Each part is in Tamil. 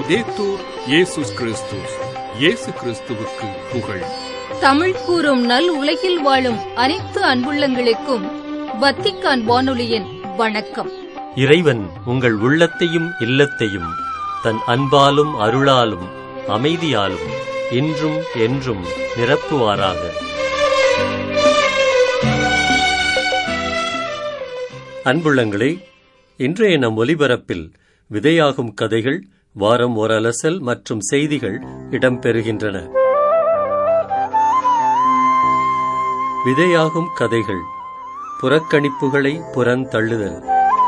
லவ்தேத்தூர் இயேசுஸ் கிறிஸ்துஸ் இயேசு கிறிஸ்துவுக்கு புகழ் தமிழ் கூறும் நல் உலகில் வாழும் அனைத்து அன்புள்ளங்களுக்கும் வத்திக்கான் வானொலியின் வணக்கம் இறைவன் உங்கள் உள்ளத்தையும் இல்லத்தையும் தன் அன்பாலும் அருளாலும் அமைதியாலும் இன்றும் என்றும் நிரப்புவாராக அன்புள்ளங்களே இன்றைய நம் ஒலிபரப்பில் விதையாகும் கதைகள் வாரம் ஓர் அலசல் மற்றும் செய்திகள் இடம்பெறுகின்றன விதையாகும் கதைகள் புறக்கணிப்புகளை புறந்தள்ளுதல்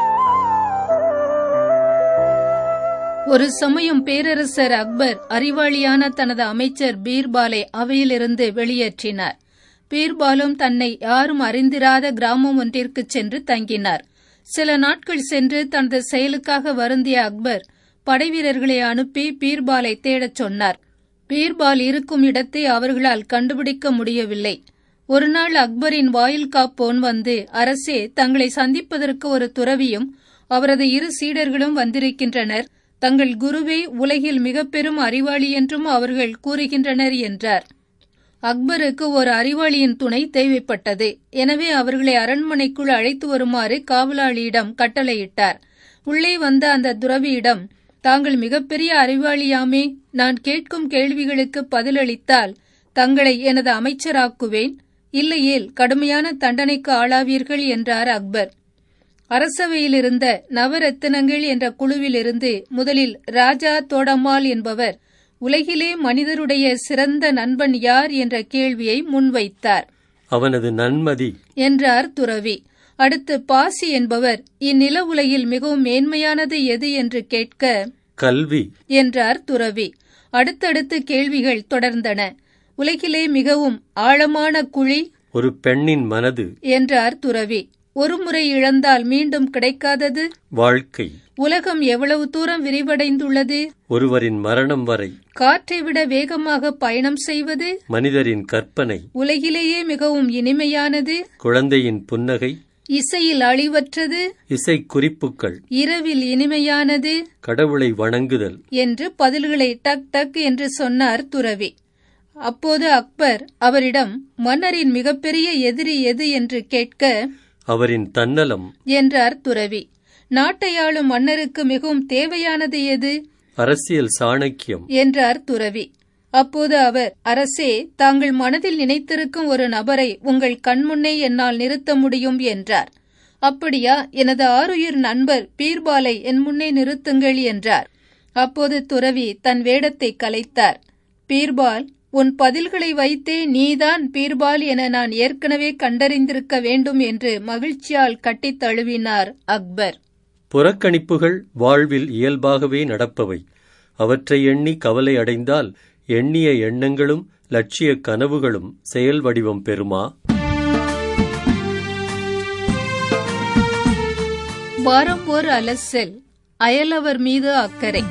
ஒரு சமயம் பேரரசர் அக்பர் அறிவாளியான தனது அமைச்சர் பீர்பாலை அவையிலிருந்து வெளியேற்றினார் பீர்பாலும் தன்னை யாரும் அறிந்திராத கிராமம் ஒன்றிற்கு சென்று தங்கினார் சில நாட்கள் சென்று தனது செயலுக்காக வருந்திய அக்பர் படைவீரர்களை அனுப்பி பீர்பாலை தேடச் சொன்னார் பீர்பால் இருக்கும் இடத்தை அவர்களால் கண்டுபிடிக்க முடியவில்லை ஒருநாள் அக்பரின் வாயில் காப்போன் வந்து அரசே தங்களை சந்திப்பதற்கு ஒரு துறவியும் அவரது இரு சீடர்களும் வந்திருக்கின்றனர் தங்கள் குருவே உலகில் மிக பெரும் அறிவாளி என்றும் அவர்கள் கூறுகின்றனர் என்றார் அக்பருக்கு ஒரு அறிவாளியின் துணை தேவைப்பட்டது எனவே அவர்களை அரண்மனைக்குள் அழைத்து வருமாறு காவலாளியிடம் கட்டளையிட்டார் உள்ளே வந்த அந்த துறவியிடம் தாங்கள் மிகப்பெரிய அறிவாளியாமே நான் கேட்கும் கேள்விகளுக்கு பதிலளித்தால் தங்களை எனது அமைச்சராக்குவேன் இல்லையேல் கடுமையான தண்டனைக்கு ஆளாவீர்கள் என்றார் அக்பர் அரசவையில் இருந்த நவரத்தினங்கள் என்ற குழுவிலிருந்து முதலில் ராஜா தோடம்மாள் என்பவர் உலகிலே மனிதருடைய சிறந்த நண்பன் யார் என்ற கேள்வியை முன்வைத்தார் அவனது நன்மதி என்றார் துறவி அடுத்து பாசி என்பவர் இந்நில உலகில் மிகவும் மேன்மையானது எது என்று கேட்க கல்வி என்றார் துறவி அடுத்தடுத்து கேள்விகள் தொடர்ந்தன உலகிலே மிகவும் ஆழமான குழி ஒரு பெண்ணின் மனது என்றார் துறவி ஒருமுறை இழந்தால் மீண்டும் கிடைக்காதது வாழ்க்கை உலகம் எவ்வளவு தூரம் விரிவடைந்துள்ளது ஒருவரின் மரணம் வரை காற்றை விட வேகமாக பயணம் செய்வது மனிதரின் கற்பனை உலகிலேயே மிகவும் இனிமையானது குழந்தையின் புன்னகை இசையில் அழிவற்றது இசை குறிப்புகள் இரவில் இனிமையானது கடவுளை வணங்குதல் என்று பதில்களை டக் டக் என்று சொன்னார் துறவி அப்போது அக்பர் அவரிடம் மன்னரின் மிகப்பெரிய எதிரி எது என்று கேட்க அவரின் தன்னலம் என்றார் துறவி நாட்டை ஆளும் மன்னருக்கு மிகவும் தேவையானது எது அரசியல் சாணக்கியம் என்றார் துறவி அப்போது அவர் அரசே தாங்கள் மனதில் நினைத்திருக்கும் ஒரு நபரை உங்கள் கண்முன்னே என்னால் நிறுத்த முடியும் என்றார் அப்படியா எனது ஆருயிர் நண்பர் பீர்பாலை என் முன்னே நிறுத்துங்கள் என்றார் அப்போது துறவி தன் வேடத்தை கலைத்தார் பீர்பால் உன் பதில்களை வைத்தே நீதான் பீர்பால் என நான் ஏற்கனவே கண்டறிந்திருக்க வேண்டும் என்று மகிழ்ச்சியால் கட்டித் தழுவினார் அக்பர் புறக்கணிப்புகள் வாழ்வில் இயல்பாகவே நடப்பவை அவற்றை எண்ணி கவலை அடைந்தால் எண்ணிய எண்ணங்களும் லட்சிய கனவுகளும் செயல் வடிவம் பெறுமா வாரம் ஓர் அலசல் அயலவர் மீது அக்கறை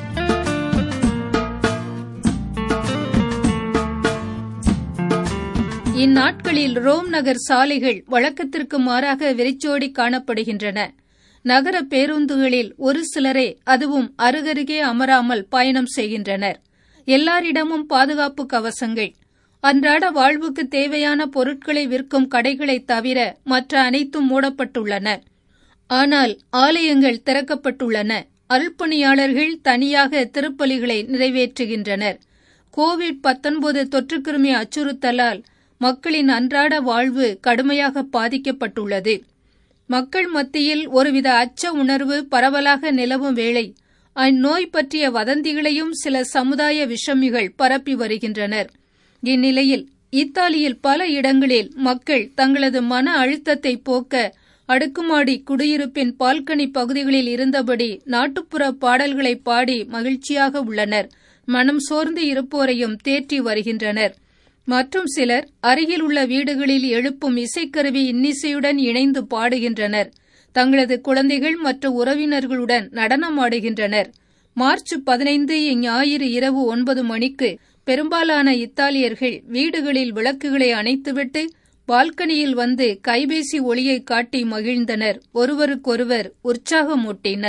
இந்நாட்களில் ரோம் நகர் சாலைகள் வழக்கத்திற்கு மாறாக வெறிச்சோடி காணப்படுகின்றன நகர பேருந்துகளில் ஒரு சிலரே அதுவும் அருகருகே அமராமல் பயணம் செய்கின்றனர் எல்லாரிடமும் பாதுகாப்பு கவசங்கள் அன்றாட வாழ்வுக்கு தேவையான பொருட்களை விற்கும் கடைகளை தவிர மற்ற அனைத்தும் மூடப்பட்டுள்ளன ஆனால் ஆலயங்கள் திறக்கப்பட்டுள்ளன அருள்பணியாளர்கள் தனியாக திருப்பலிகளை நிறைவேற்றுகின்றனர் கோவிட் பத்தொன்பது தொற்றுக்கிருமி அச்சுறுத்தலால் மக்களின் அன்றாட வாழ்வு கடுமையாக பாதிக்கப்பட்டுள்ளது மக்கள் மத்தியில் ஒருவித அச்ச உணர்வு பரவலாக நிலவும் வேளை அந்நோய் பற்றிய வதந்திகளையும் சில சமுதாய விஷமிகள் பரப்பி வருகின்றனர் இந்நிலையில் இத்தாலியில் பல இடங்களில் மக்கள் தங்களது மன அழுத்தத்தை போக்க அடுக்குமாடி குடியிருப்பின் பால்கனி பகுதிகளில் இருந்தபடி நாட்டுப்புற பாடல்களை பாடி மகிழ்ச்சியாக உள்ளனர் மனம் சோர்ந்து இருப்போரையும் தேற்றி வருகின்றனர் மற்றும் சிலர் அருகில் உள்ள வீடுகளில் எழுப்பும் இசைக்கருவி இன்னிசையுடன் இணைந்து பாடுகின்றனர் தங்களது குழந்தைகள் மற்றும் உறவினர்களுடன் நடனமாடுகின்றனர் மார்ச் பதினைந்து இஞ்ஞாயிறு இரவு ஒன்பது மணிக்கு பெரும்பாலான இத்தாலியர்கள் வீடுகளில் விளக்குகளை அணைத்துவிட்டு பால்கனியில் வந்து கைபேசி ஒளியை காட்டி மகிழ்ந்தனர் ஒருவருக்கொருவர் உற்சாகமூட்டினர்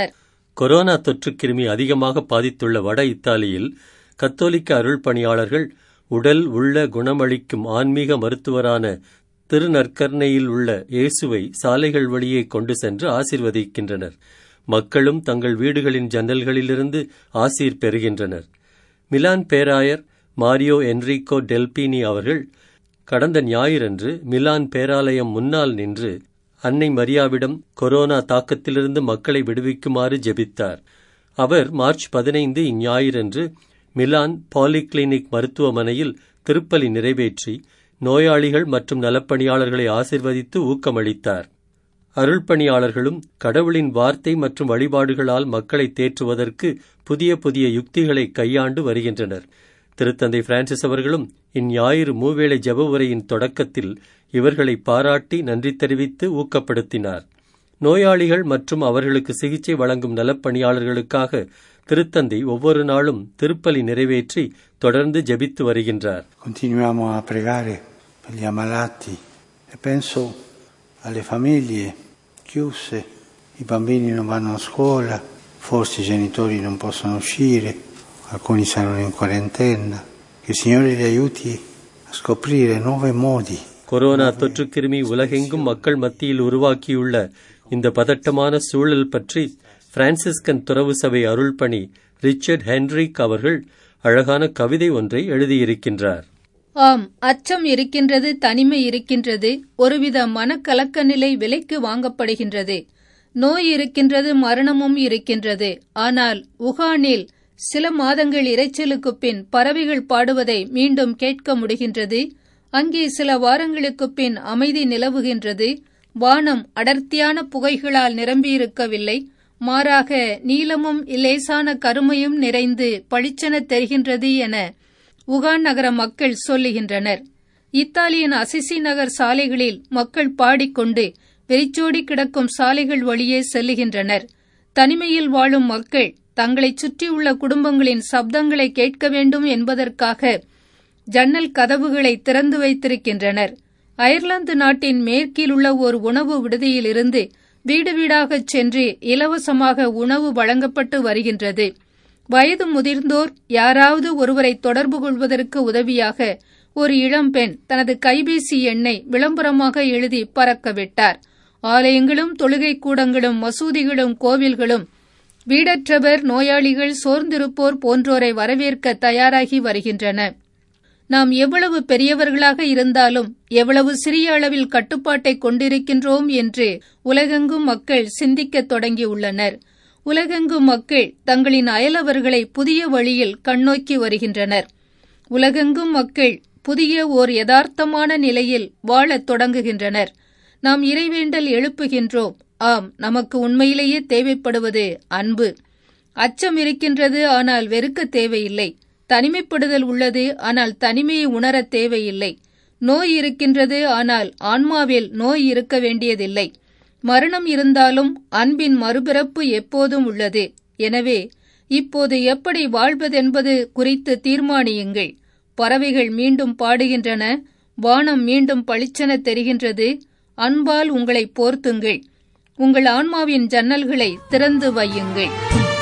கொரோனா தொற்றுக் கிருமி அதிகமாக பாதித்துள்ள வட இத்தாலியில் கத்தோலிக்க அருள் பணியாளர்கள் உடல் உள்ள குணமளிக்கும் ஆன்மீக மருத்துவரான திருநற்கர்ணையில் உள்ள இயேசுவை சாலைகள் வழியே கொண்டு சென்று ஆசிர்வதிக்கின்றனர் மக்களும் தங்கள் வீடுகளின் ஜன்னல்களிலிருந்து ஆசீர் பெறுகின்றனர் மிலான் பேராயர் மாரியோ என்ரிகோ டெல்பினி அவர்கள் கடந்த ஞாயிறன்று மிலான் பேராலயம் முன்னால் நின்று அன்னை மரியாவிடம் கொரோனா தாக்கத்திலிருந்து மக்களை விடுவிக்குமாறு ஜெபித்தார் அவர் மார்ச் பதினைந்து இஞ்ஞாயிறன்று மிலான் பாலிகிளினிக் மருத்துவமனையில் திருப்பலி நிறைவேற்றி நோயாளிகள் மற்றும் நலப்பணியாளர்களை ஆசிர்வதித்து ஊக்கமளித்தார் அருள்பணியாளர்களும் கடவுளின் வார்த்தை மற்றும் வழிபாடுகளால் மக்களை தேற்றுவதற்கு புதிய புதிய யுக்திகளை கையாண்டு வருகின்றனர் திருத்தந்தை பிரான்சிஸ் அவர்களும் இந்ஞாயிறு மூவேளை ஜெப உரையின் தொடக்கத்தில் இவர்களை பாராட்டி நன்றி தெரிவித்து ஊக்கப்படுத்தினார் நோயாளிகள் மற்றும் அவர்களுக்கு சிகிச்சை வழங்கும் நலப்பணியாளர்களுக்காக திருத்தந்தை ஒவ்வொரு நாளும் திருப்பலி நிறைவேற்றி தொடர்ந்து ஜெபித்து வருகின்றார் Continuiamo a pregare per gli ammalati e penso alle famiglie chiuse, i bambini non vanno a scuola, forse i genitori non possono uscire, alcuni saranno in quarantena. Che il Signore li aiuti a scoprire nuovi modi corona தொற்று கிருமி உலகெங்கும் மக்கள் மத்தியில் உருவாக்கியுள்ள இந்த பதட்டமான சூழல் பற்றி பிரான்சிஸ்கன் துறவு சபை அருள்பணி ரிச்சர்ட் ஹென்ரிக் அவர்கள் அழகான கவிதை ஒன்றை எழுதியிருக்கின்றார் ஆம் அச்சம் இருக்கின்றது தனிமை இருக்கின்றது ஒருவித மனக்கலக்க நிலை விலைக்கு வாங்கப்படுகின்றது நோய் இருக்கின்றது மரணமும் இருக்கின்றது ஆனால் உகானில் சில மாதங்கள் இரைச்சலுக்குப் பின் பறவைகள் பாடுவதை மீண்டும் கேட்க முடிகின்றது அங்கே சில வாரங்களுக்குப் பின் அமைதி நிலவுகின்றது வானம் அடர்த்தியான புகைகளால் நிரம்பியிருக்கவில்லை மாறாக நீலமும் லேசான கருமையும் நிறைந்து பளிச்சென தெரிகின்றது என உகான் நகர மக்கள் சொல்லுகின்றனர் இத்தாலியின் அசிசி நகர் சாலைகளில் மக்கள் பாடிக்கொண்டு வெறிச்சோடி கிடக்கும் சாலைகள் வழியே செல்லுகின்றனர் தனிமையில் வாழும் மக்கள் தங்களைச் சுற்றியுள்ள குடும்பங்களின் சப்தங்களை கேட்க வேண்டும் என்பதற்காக ஜன்னல் கதவுகளை திறந்து வைத்திருக்கின்றனர் அயர்லாந்து நாட்டின் மேற்கில் உள்ள ஒரு உணவு விடுதியிலிருந்து வீடு வீடாகச் சென்று இலவசமாக உணவு வழங்கப்பட்டு வருகின்றது வயது முதிர்ந்தோர் யாராவது ஒருவரை தொடர்பு கொள்வதற்கு உதவியாக ஒரு இளம்பெண் தனது கைபேசி எண்ணை விளம்பரமாக எழுதி பறக்கவிட்டார் ஆலயங்களும் தொழுகை கூடங்களும் மசூதிகளும் கோவில்களும் வீடற்றவர் நோயாளிகள் சோர்ந்திருப்போர் போன்றோரை வரவேற்க தயாராகி வருகின்றன நாம் எவ்வளவு பெரியவர்களாக இருந்தாலும் எவ்வளவு சிறிய அளவில் கட்டுப்பாட்டை கொண்டிருக்கின்றோம் என்று உலகெங்கும் மக்கள் சிந்திக்கத் தொடங்கியுள்ளனர் உலகெங்கும் மக்கள் தங்களின் அயலவர்களை புதிய வழியில் கண்ணோக்கி வருகின்றனர் உலகெங்கும் மக்கள் புதிய ஓர் யதார்த்தமான நிலையில் வாழத் தொடங்குகின்றனர் நாம் இறைவேண்டல் எழுப்புகின்றோம் ஆம் நமக்கு உண்மையிலேயே தேவைப்படுவது அன்பு அச்சம் இருக்கின்றது ஆனால் வெறுக்க தேவையில்லை தனிமைப்படுதல் உள்ளது ஆனால் தனிமையை உணர தேவையில்லை நோய் இருக்கின்றது ஆனால் ஆன்மாவில் நோய் இருக்க வேண்டியதில்லை மரணம் இருந்தாலும் அன்பின் மறுபிறப்பு எப்போதும் உள்ளது எனவே இப்போது எப்படி வாழ்வதென்பது குறித்து தீர்மானியுங்கள் பறவைகள் மீண்டும் பாடுகின்றன வானம் மீண்டும் பளிச்சென தெரிகின்றது அன்பால் உங்களை போர்த்துங்கள் உங்கள் ஆன்மாவின் ஜன்னல்களை திறந்து வையுங்கள்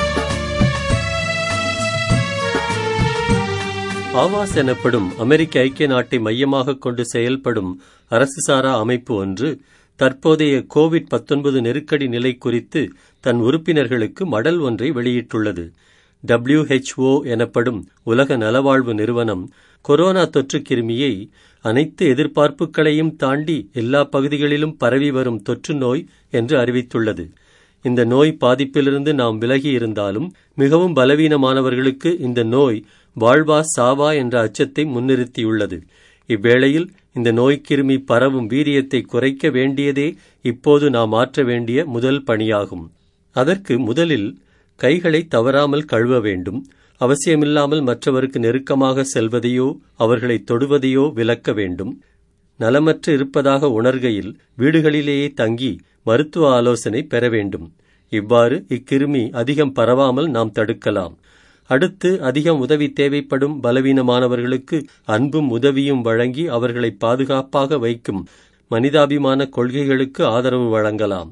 ஆவாஸ் எனப்படும் அமெரிக்க ஐக்கிய நாட்டை மையமாக கொண்டு செயல்படும் அரசுசாரா அமைப்பு ஒன்று தற்போதைய கோவிட் 19 நெருக்கடி நிலை குறித்து தன் உறுப்பினர்களுக்கு மடல் ஒன்றை வெளியிட்டுள்ளது WHO எனப்படும் உலக நலவாழ்வு நிறுவனம் கொரோனா தொற்று கிருமியை அனைத்து எதிர்பார்ப்புகளையும் தாண்டி எல்லா பகுதிகளிலும் பரவி வரும் தொற்று நோய் என்று அறிவித்துள்ளது இந்த நோய் பாதிப்பிலிருந்து நாம் விலகி இருந்தாலும் மிகவும் பலவீனமானவர்களுக்கு இந்த நோய் வாழ்வா சாவா என்ற அச்சத்தை முன்னிறுத்தியுள்ளது இவ்வேளையில் இந்த நோய்க்கிருமி பரவும் வீரியத்தை குறைக்க வேண்டியதே இப்போது நாம் ஆற்ற வேண்டிய முதல் பணியாகும் அதற்கு முதலில் கைகளை தவறாமல் கழுவ வேண்டும் அவசியமில்லாமல் மற்றவருக்கு நெருக்கமாக செல்வதையோ அவர்களை தொடுவதையோ விலக்க வேண்டும் நலமற்று இருப்பதாக உணர்கையில் வீடுகளிலேயே தங்கி மருத்துவ ஆலோசனை பெற வேண்டும் இவ்வாறு இக்கிருமி அதிகம் பரவாமல் நாம் தடுக்கலாம் அடுத்து அதிகம் உதவி தேவைப்படும் பலவீனமானவர்களுக்கு அன்பும் உதவியும் வழங்கி அவர்களை பாதுகாப்பாக வைக்கும் மனிதாபிமான கொள்கைகளுக்கு ஆதரவு வழங்கலாம்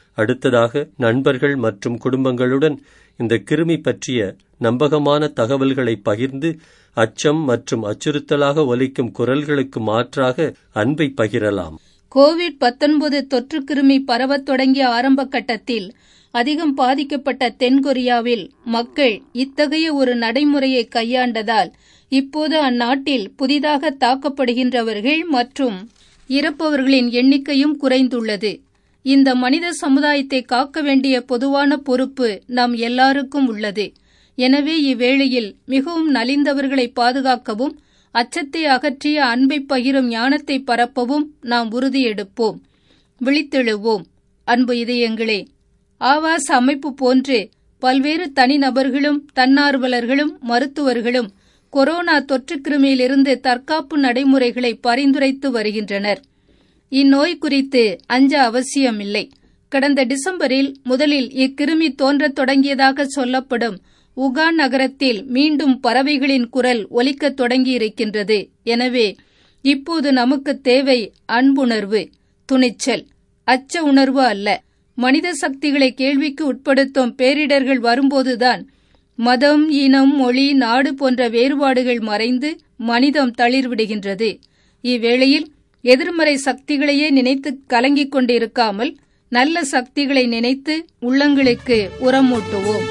அடுத்ததாக நண்பர்கள் மற்றும் குடும்பங்களுடன் இந்த கிருமி பற்றிய நம்பகமான தகவல்களை பகிர்ந்து அச்சம் மற்றும் அச்சுறுத்தலாக ஒலிக்கும் குரல்களுக்கு மாற்றாக அன்பை பகிரலாம் கோவிட் 19 தொற்று கிருமி பரவத் தொடங்கிய ஆரம்ப கட்டத்தில் அதிகம் பாதிக்கப்பட்ட தென்கொரியாவில் மக்கள் இத்தகைய ஒரு நடைமுறையை கையாண்டதால் இப்போது அந்நாட்டில் புதிதாக தாக்கப்படுகின்றவர்கள் மற்றும் இறப்பவர்களின் எண்ணிக்கையும் குறைந்துள்ளது இந்த மனித சமுதாயத்தை காக்க வேண்டிய பொதுவான பொறுப்பு நம் எல்லாருக்கும் உள்ளது எனவே இவ்வேளையில் மிகவும் நலிந்தவர்களை பாதுகாக்கவும் அச்சத்தை அகற்றிய அன்பை பகிரும் ஞானத்தை பரப்பவும் நாம் உறுதியெடுப்போம் விழித்தெழுவோம் அன்பு இதயங்களே ஆவாஸ் அமைப்பு போன்று பல்வேறு தனிநபர்களும் தன்னார்வலர்களும் மருத்துவர்களும் கொரோனா தொற்றுக் கிருமியிலிருந்து தற்காப்பு நடைமுறைகளை பரிந்துரைத்து வருகின்றனர் இந்நோய் குறித்து அஞ்ச அவசியமில்லை கடந்த டிசம்பரில் முதலில் இக்கிருமி தோன்றத் தொடங்கியதாக சொல்லப்படும் உகான் நகரத்தில் மீண்டும் பறவைகளின் குரல் ஒலிக்கத் தொடங்கியிருக்கின்றது எனவே இப்போது நமக்கு தேவை அன்புணர்வு துணிச்சல் அச்ச உணர்வு அல்ல மனித சக்திகளை கேள்விக்கு உட்படுத்தும் பேரிடர்கள் வரும்போதுதான் மதம் இனம் மொழி நாடு போன்ற வேறுபாடுகள் மறைந்து மனிதம் தளிர்விடுகின்றது இவ்வேளையில் எதிர்மறை சக்திகளையே நினைத்து கலங்கிக் கொண்டிருக்காமல் நல்ல சக்திகளை நினைத்து உள்ளங்களுக்கு உரமூட்டுவோம்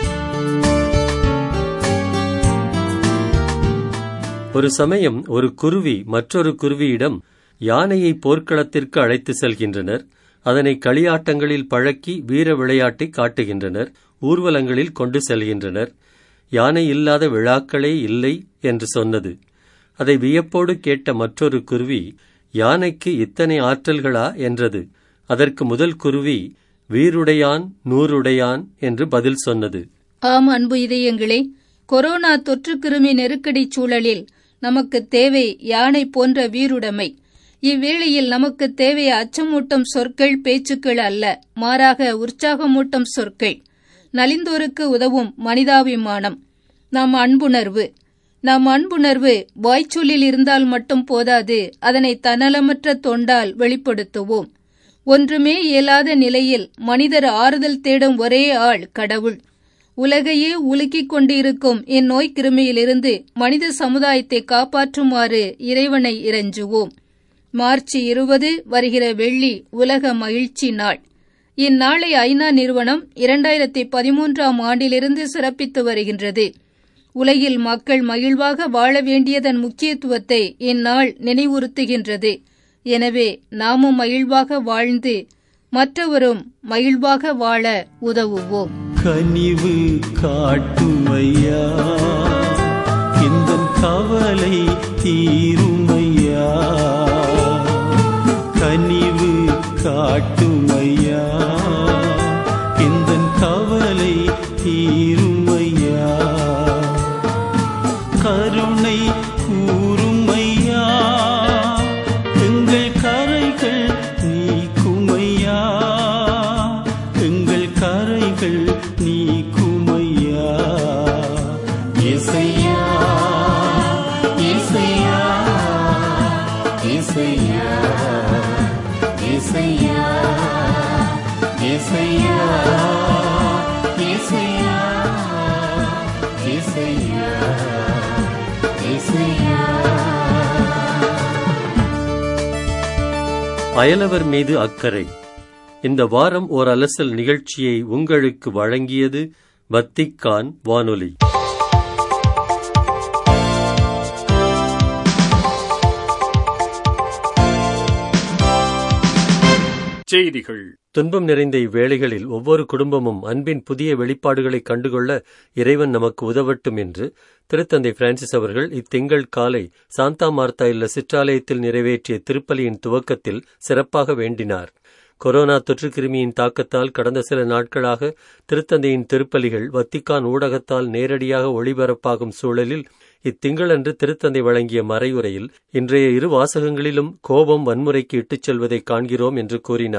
ஒரு சமயம் ஒரு குருவி மற்றொரு குருவியிடம் யானையை போர்க்களத்திற்கு அழைத்து செல்கின்றனர் அதனை களியாட்டங்களில் பழக்கி வீர விளையாட்டை காட்டுகின்றனர் ஊர்வலங்களில் கொண்டு செல்கின்றனர் யானை இல்லாத விழாக்களே இல்லை என்று சொன்னது அதை வியப்போடு கேட்ட மற்றொரு குருவி யானைக்கு இத்தனை ஆற்றல்களா என்றது அதற்கு முதல் குருவி வீருடையான் நூறுடையான் என்று பதில் சொன்னது ஆம் அன்பு இதயங்களே கொரோனா தொற்று கிருமி நெருக்கடி சூழலில் நமக்கு தேவை யானை போன்ற வீருடைமை இவ்வேளையில் நமக்கு தேவை அச்சமூட்டும் சொற்கள் பேச்சுக்கள் அல்ல மாறாக உற்சாகமூட்டும் சொற்கள் நலிந்தோருக்கு உதவும் மனிதாபிமானம் நம் அன்புணர்வு நம் அன்புணர்வு வாய்ச்சொல்லில் இருந்தால் மட்டும் போதாது அதனை தன்னலமற்ற தொண்டால் வெளிப்படுத்துவோம் ஒன்றுமே இயலாத நிலையில் மனிதர் ஆறுதல் தேடும் ஒரே ஆள் கடவுள் உலகையே உலுக்கிக் கொண்டிருக்கும் இந்நோய் கிருமியிலிருந்து மனித சமுதாயத்தை காப்பாற்றுமாறு இறைவனை இறைஞ்சுவோம் மார்ச் இருபது வருகிற வெள்ளி உலக மகிழ்ச்சி நாள் இந்நாளை ஐநா நிறுவனம் இரண்டாயிரத்தி பதிமூன்றாம் ஆண்டிலிருந்து சிறப்பித்து வருகின்றது உலகில் மக்கள் மகிழ்வாக வாழ வேண்டியதன் முக்கியத்துவத்தை இந்நாள் நினைவுறுத்துகின்றது எனவே நாமும் மகிழ்வாக வாழ்ந்து மற்றவரும் மகிழ்வாக வாழ உதவுவோம் கனிவு காட்டுமையா இந்த கவலை தீருமையா கனிவு காட்டுமையா இந்த கவலை தீருமையா கருணை கூறுமையா எங்கள் கரைகள் நீக்குமையா எங்கள் கரைகள் நீக்குமையா இசையா இசையா இசையா இசையா இசையா இசையா இசையா இசையா அயலவர் மீது அக்கறை இந்த வாரம் ஓர் அலசல் நிகழ்ச்சியை உங்களுக்கு வழங்கியது வத்திக்கான் வானொலி செய்திகள் துன்பம் நிறைந்த இவ்வேளைகளில் ஒவ்வொரு குடும்பமும் அன்பின் புதிய வெளிப்பாடுகளை கண்டுகொள்ள இறைவன் நமக்கு உதவட்டும் என்று திருத்தந்தை பிரான்சிஸ் அவர்கள் இத்திங்கள் காலை சாந்தா மார்த்தா இல்ல சிற்றாலயத்தில் நிறைவேற்றிய திருப்பலியின் துவக்கத்தில் சிறப்பாக வேண்டினார் கொரோனா தொற்று கிருமியின் தாக்கத்தால் கடந்த சில நாட்களாக திருத்தந்தையின் திருப்பலிகள் வத்திக்கான் ஊடகத்தால் நேரடியாக ஒளிபரப்பாகும் சூழலில் இத்திங்களன்று திருத்தந்தை வழங்கிய மறையுரையில் இன்றைய இரு வாசகங்களிலும் கோபம் வன்முறைக்கு இட்டுச் செல்வதை காண்கிறோம் என்று கூறினார்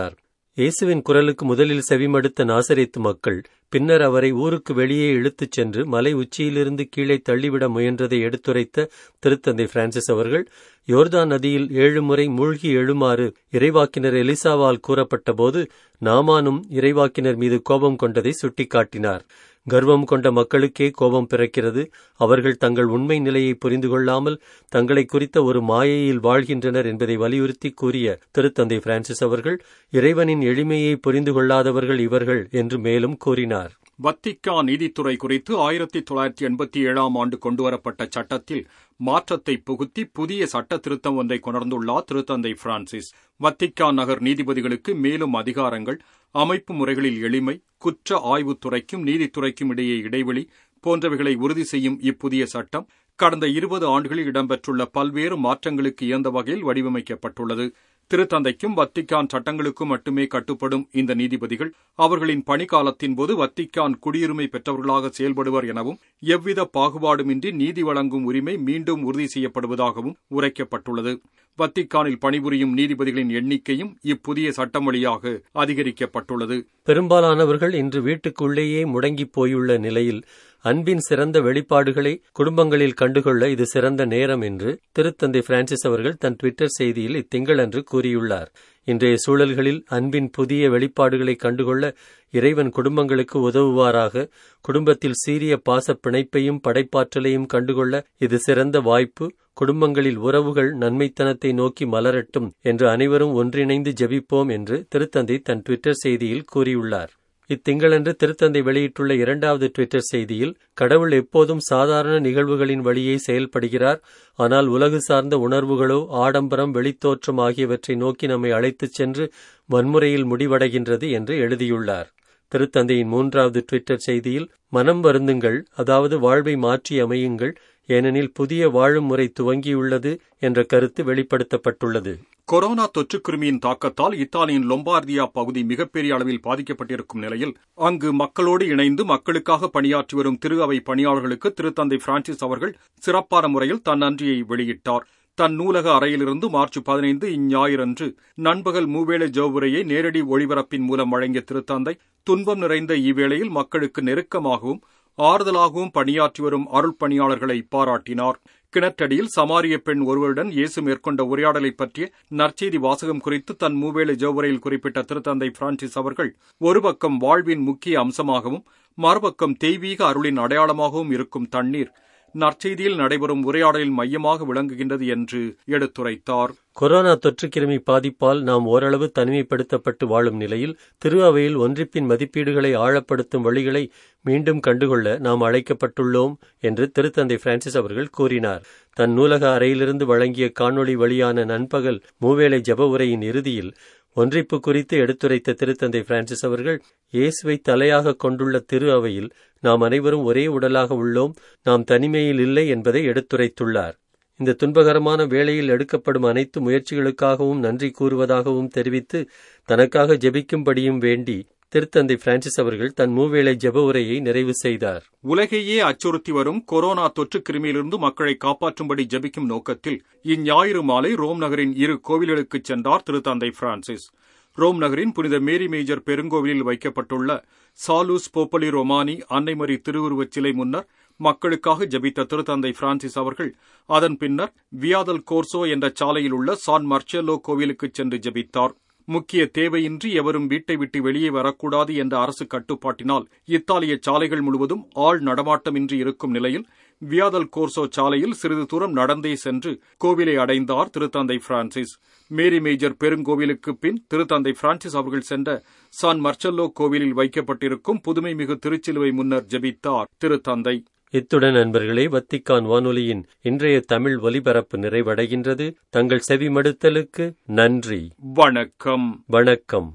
இயேசுவின் குரலுக்கு முதலில் செவிமடுத்த நாசரேத்து மக்கள் பின்னர் அவரை ஊருக்கு வெளியே இழுத்துச் சென்று மலை உச்சியிலிருந்து கீழே தள்ளிவிட முயன்றதை எடுத்துரைத்த திருத்தந்தை பிரான்சிஸ் அவர்கள் யோர்தான் நதியில் ஏழு முறை மூழ்கி எழுமாறு இறைவாக்கினர் எலிசாவால் கூறப்பட்டபோது நாமானும் இறைவாக்கினர் மீது கோபம் கொண்டதை சுட்டிக்காட்டினார் கர்வம் கொண்ட மக்களுக்கே கோபம் பிறக்கிறது அவர்கள் தங்கள் உண்மை நிலையை புரிந்து கொள்ளாமல் தங்களை குறித்த ஒரு மாயையில் வாழ்கின்றனர் என்பதை வலியுறுத்தி கூறிய திருத்தந்தை பிரான்சிஸ் அவர்கள் இறைவனின் எளிமையை புரிந்து கொள்ளாதவர்கள் இவர்கள் என்று மேலும் கூறினார் வத்திக்கான் நீதித்துறை குறித்து ஆயிரத்தி தொள்ளாயிரத்தி எண்பத்தி ஏழாம் ஆண்டு கொண்டுவரப்பட்ட சட்டத்தில் மாற்றத்தை புகுத்தி புதிய சட்ட திருத்தம் ஒன்றை கொணர்ந்துள்ளார் திருத்தந்தை பிரான்சிஸ் வத்திக்கான் நகர் நீதிபதிகளுக்கு மேலும் அதிகாரங்கள் அமைப்பு முறைகளில் எளிமை குற்ற ஆய்வுத்துறைக்கும் நீதித்துறைக்கும் இடையே இடைவெளி போன்றவைகளை உறுதி செய்யும் இப்புதிய சட்டம் கடந்த இருபது ஆண்டுகளில் இடம்பெற்றுள்ள பல்வேறு மாற்றங்களுக்கு இயந்த வகையில் வடிவமைக்கப்பட்டுள்ளது திருத்தந்தைக்கும் வத்திக்கான் சட்டங்களுக்கும் மட்டுமே கட்டுப்படும் இந்த நீதிபதிகள் அவர்களின் பணிக்காலத்தின் போது வத்திக்கான் குடியுரிமை பெற்றவர்களாக செயல்படுவர் எனவும் எவ்வித பாகுபாடுமின்றி நீதி வழங்கும் உரிமை மீண்டும் உறுதி செய்யப்படுவதாகவும் உரைக்கப்பட்டுள்ளது வத்திக்கானில் பணிபுரியும் நீதிபதிகளின் எண்ணிக்கையும் இப்புதிய சட்டம் வழியாக அதிகரிக்கப்பட்டுள்ளது பெரும்பாலானவர்கள் இன்று வீட்டுக்குள்ளேயே முடங்கிப் போயுள்ள நிலையில் அன்பின் சிறந்த வெளிப்பாடுகளை குடும்பங்களில் கண்டுகொள்ள இது சிறந்த நேரம் என்று திருத்தந்தை பிரான்சிஸ் அவர்கள் தன் ட்விட்டர் செய்தியில் இத்திங்களன்று கூறியுள்ளார் இன்றைய சூழல்களில் அன்பின் புதிய வெளிப்பாடுகளை கண்டுகொள்ள இறைவன் குடும்பங்களுக்கு உதவுவாராக குடும்பத்தில் சீரிய பாச பிணைப்பையும் படைப்பாற்றலையும் கண்டுகொள்ள இது சிறந்த வாய்ப்பு குடும்பங்களில் உறவுகள் நன்மைத்தனத்தை நோக்கி மலரட்டும் என்று அனைவரும் ஒன்றிணைந்து ஜெபிப்போம் என்று திருத்தந்தை தன் ட்விட்டர் செய்தியில் கூறியுள்ளார் இத்திங்களன்று திருத்தந்தை வெளியிட்டுள்ள இரண்டாவது ட்விட்டர் செய்தியில் கடவுள் எப்போதும் சாதாரண நிகழ்வுகளின் வழியே செயல்படுகிறார் ஆனால் உலகு சார்ந்த உணர்வுகளோ ஆடம்பரம் வெளித்தோற்றம் ஆகியவற்றை நோக்கி நம்மை அழைத்துச் சென்று வன்முறையில் முடிவடைகின்றது என்று எழுதியுள்ளார் திருத்தந்தையின் மூன்றாவது ட்விட்டர் செய்தியில் மனம் வருந்துங்கள் அதாவது வாழ்வை மாற்றி அமையுங்கள் ஏனெனில் புதிய வாழும் முறை துவங்கியுள்ளது என்ற கருத்து வெளிப்படுத்தப்பட்டுள்ளது கொரோனா தொற்றுக் கிருமியின் தாக்கத்தால் இத்தாலியின் லொம்பார்டியா பகுதி மிகப்பெரிய அளவில் பாதிக்கப்பட்டிருக்கும் நிலையில் அங்கு மக்களோடு இணைந்து மக்களுக்காக பணியாற்றி வரும் திரு அவை பணியாளர்களுக்கு திருத்தந்தை பிரான்சிஸ் அவர்கள் சிறப்பான முறையில் தன் நன்றியை வெளியிட்டார் தன் நூலக அறையிலிருந்து மார்ச் பதினைந்து இஞ்ஞாயிறன்று நண்பகல் மூவேளை ஜோவுரையை நேரடி ஒளிபரப்பின் மூலம் வழங்கிய திருத்தந்தை துன்பம் நிறைந்த இவ்வேளையில் மக்களுக்கு நெருக்கமாகவும் ஆறுதலாகவும் பணியாற்றி வரும் அருள் பணியாளர்களை பாராட்டினார் கிணற்றடியில் சமாரிய பெண் ஒருவருடன் இயேசு மேற்கொண்ட உரையாடலை பற்றிய நற்செய்தி வாசகம் குறித்து தன் மூவேளை ஜோவரையில் குறிப்பிட்ட திருத்தந்தை பிரான்சிஸ் அவர்கள் ஒரு பக்கம் வாழ்வின் முக்கிய அம்சமாகவும் மறுபக்கம் தெய்வீக அருளின் அடையாளமாகவும் இருக்கும் தண்ணீர் நற்செய்தியில் நடைபெறும் உரையாடலில் மையமாக விளங்குகின்றது என்று எடுத்துரைத்தார் கொரோனா தொற்றுக்கிருமி பாதிப்பால் நாம் ஓரளவு தனிமைப்படுத்தப்பட்டு வாழும் நிலையில் திரு அவையில் ஒன்றிப்பின் மதிப்பீடுகளை ஆழப்படுத்தும் வழிகளை மீண்டும் கண்டுகொள்ள நாம் அழைக்கப்பட்டுள்ளோம் என்று திருத்தந்தை பிரான்சிஸ் அவர்கள் கூறினார் தன் நூலக அறையிலிருந்து வழங்கிய காணொளி வழியான நண்பகல் மூவேளை ஜப உரையின் இறுதியில் ஒன்றிப்பு குறித்து எடுத்துரைத்த திருத்தந்தை பிரான்சிஸ் அவர்கள் இயேசுவை தலையாக கொண்டுள்ள திரு அவையில் நாம் அனைவரும் ஒரே உடலாக உள்ளோம் நாம் தனிமையில் இல்லை என்பதை எடுத்துரைத்துள்ளார் இந்த துன்பகரமான வேளையில் எடுக்கப்படும் அனைத்து முயற்சிகளுக்காகவும் நன்றி கூறுவதாகவும் தெரிவித்து தனக்காக ஜெபிக்கும்படியும் வேண்டி திருத்தந்தை பிரான்சிஸ் அவர்கள் தன் மூவேளை ஜெப உரையை நிறைவு செய்தார் உலகையே அச்சுறுத்தி வரும் கொரோனா தொற்று கிருமியிலிருந்து மக்களை காப்பாற்றும்படி ஜெபிக்கும் நோக்கத்தில் இஞ்ஞாயிறு மாலை ரோம் நகரின் இரு கோவில்களுக்கு சென்றார் திருத்தந்தை பிரான்சிஸ் ரோம் நகரின் புனித மேரி மேஜர் பெருங்கோவிலில் வைக்கப்பட்டுள்ள சாலூஸ் போப்பலி ரொமானி அன்னைமரி திருவுருவச் சிலை முன்னர் மக்களுக்காக ஜபித்த திருத்தந்தை பிரான்சிஸ் அவர்கள் அதன் பின்னர் வியாதல் கோர்சோ என்ற சாலையில் உள்ள சான் மர்ச்செல்லோ கோவிலுக்கு சென்று ஜபித்தார் முக்கிய தேவையின்றி எவரும் வீட்டை விட்டு வெளியே வரக்கூடாது என்ற அரசு கட்டுப்பாட்டினால் இத்தாலிய சாலைகள் முழுவதும் ஆள் நடமாட்டமின்றி இருக்கும் நிலையில் வியாதல் கோர்சோ சாலையில் சிறிது தூரம் நடந்தே சென்று கோவிலை அடைந்தார் திருத்தந்தை பிரான்சிஸ் மேரி மேஜர் பெருங்கோவிலுக்கு பின் திருத்தந்தை பிரான்சிஸ் அவர்கள் சென்ற சான் மர்ச்சல்லோ கோவிலில் வைக்கப்பட்டிருக்கும் புதுமைமிகு திருச்சிலுவை முன்னர் ஜெபித்தார் திருத்தந்தை இத்துடன் நண்பர்களே வத்திக்கான் வானொலியின் இன்றைய தமிழ் ஒலிபரப்பு நிறைவடைகின்றது தங்கள் செவிமடுத்தலுக்கு நன்றி வணக்கம் வணக்கம்